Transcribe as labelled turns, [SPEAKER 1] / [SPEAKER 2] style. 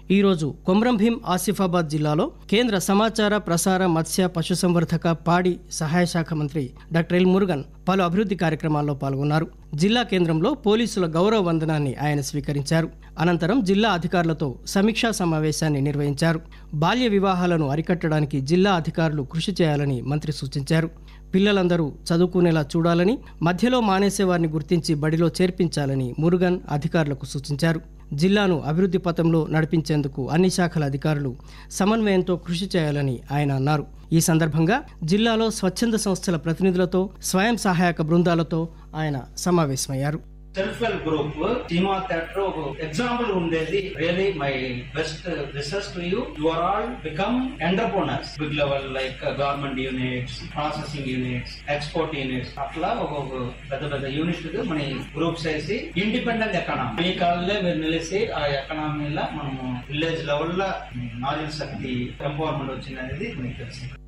[SPEAKER 1] ఈరోజు కొమ్రంభీం ఆసిఫాబాద్ జిల్లాలో కేంద్ర సమాచార ప్రసార మత్స్య పశుసంవర్ధక పాడి సహాయ శాఖ మంత్రి డాక్టర్ ఎల్ మురుగన్ పలు అభివృద్ధి కార్యక్రమాల్లో పాల్గొన్నారు జిల్లా కేంద్రంలో పోలీసుల గౌరవ వందనాన్ని ఆయన స్వీకరించారు అనంతరం జిల్లా అధికారులతో సమీక్షా సమావేశాన్ని నిర్వహించారు బాల్య వివాహాలను అరికట్టడానికి జిల్లా అధికారులు కృషి చేయాలని మంత్రి సూచించారు పిల్లలందరూ చదువుకునేలా చూడాలని మధ్యలో మానేసే వారిని గుర్తించి బడిలో చేర్పించాలని మురుగన్ అధికారులకు సూచించారు జిల్లాను అభివృద్ధి పథంలో నడిపించేందుకు అన్ని శాఖల అధికారులు సమన్వయంతో కృషి చేయాలని ఆయన అన్నారు ఈ సందర్భంగా జిల్లాలో స్వచ్ఛంద సంస్థల ప్రతినిధులతో స్వయం సహాయక బృందాలతో ఆయన సమావేశమయ్యారు
[SPEAKER 2] self help group cinema theatre ఒక ఎగ్జాంపుల్ ఉండేది really my best wishes to you you are all become entrepreneurs big level like government units processing units export units అట్లా ఒక్కొక్క పెద్ద పెద్ద యూనిట్స్ మన గ్రూప్స్ వేసి ఇండిపెండెంట్ ఎకనామీ మీ కాళ్ళే మీరు నిలిచి ఆ ఎకనామీలో మనము విలేజ్ లెవెల్ లో నాలెడ్జ్ శక్తి ఎంపవర్మెంట్ వచ్చింది అనేది మీకు తెలుసు